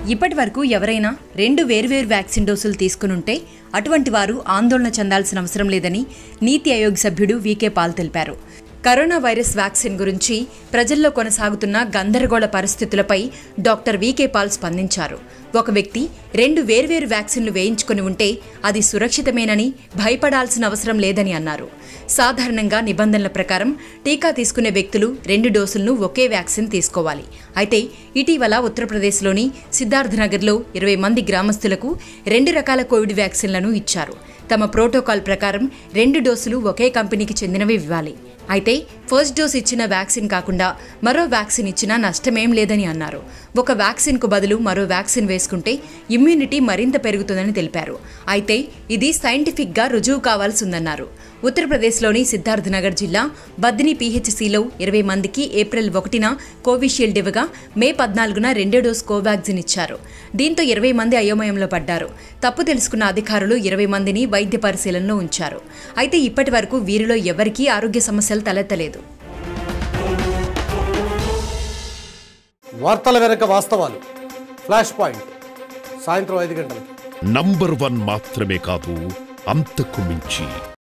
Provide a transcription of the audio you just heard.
ఇప్పటి వరకు ఎవరైనా రెండు వేర్వేరు వ్యాక్సిన్ డోసులు తీసుకునుంటే అటువంటి వారు ఆందోళన చెందాల్సిన అవసరం లేదని నీతి ఆయోగ్ సభ్యుడు వీకే పాల్ తెలిపారు కరోనా వైరస్ వ్యాక్సిన్ గురించి ప్రజల్లో కొనసాగుతున్న గందరగోళ పరిస్థితులపై డాక్టర్ వీకే పాల్ స్పందించారు ఒక వ్యక్తి రెండు వేర్వేరు వ్యాక్సిన్లు వేయించుకుని ఉంటే అది సురక్షితమేనని భయపడాల్సిన అవసరం లేదని అన్నారు సాధారణంగా నిబంధనల ప్రకారం టీకా తీసుకునే వ్యక్తులు రెండు డోసులను ఒకే వ్యాక్సిన్ తీసుకోవాలి అయితే ఇటీవల ఉత్తరప్రదేశ్లోని సిద్ధార్థనగర్లో ఇరవై మంది గ్రామస్తులకు రెండు రకాల కోవిడ్ వ్యాక్సిన్లను ఇచ్చారు తమ ప్రోటోకాల్ ప్రకారం రెండు డోసులు ఒకే కంపెనీకి చెందినవి ఇవ్వాలి అయితే ఫస్ట్ డోస్ ఇచ్చిన వ్యాక్సిన్ కాకుండా మరో వ్యాక్సిన్ ఇచ్చినా నష్టమేం లేదని అన్నారు ఒక వ్యాక్సిన్కు బదులు మరో వ్యాక్సిన్ వేసుకుంటే ఇమ్యూనిటీ మరింత పెరుగుతుందని తెలిపారు అయితే ఇది సైంటిఫిక్గా రుజువు కావాల్సి ఉందన్నారు ఉత్తరప్రదేశ్లోని సిద్ధార్థనగర్ జిల్లా బద్ని పీహెచ్సిలో ఇరవై మందికి ఏప్రిల్ ఒకటిన కోవిషీల్డ్ ఇవ్వగా మే పద్నాలుగున రెండో డోస్ కోవాక్సిన్ ఇచ్చారు దీంతో ఇరవై మంది అయోమయంలో పడ్డారు తప్పు తెలుసుకున్న అధికారులు ఇరవై మందిని వైద్య పరిశీలనలో ఉంచారు అయితే ఇప్పటి వరకు వీరిలో ఎవరికీ ఆరోగ్య సమస్యలు తలెత్తలేదు వార్తల వెనక వాస్తవాలు ఫ్లాష్ పాయింట్ సాయంత్రం ఐదు గంటలకు నంబర్ వన్ మాత్రమే కాదు అంతకు మించి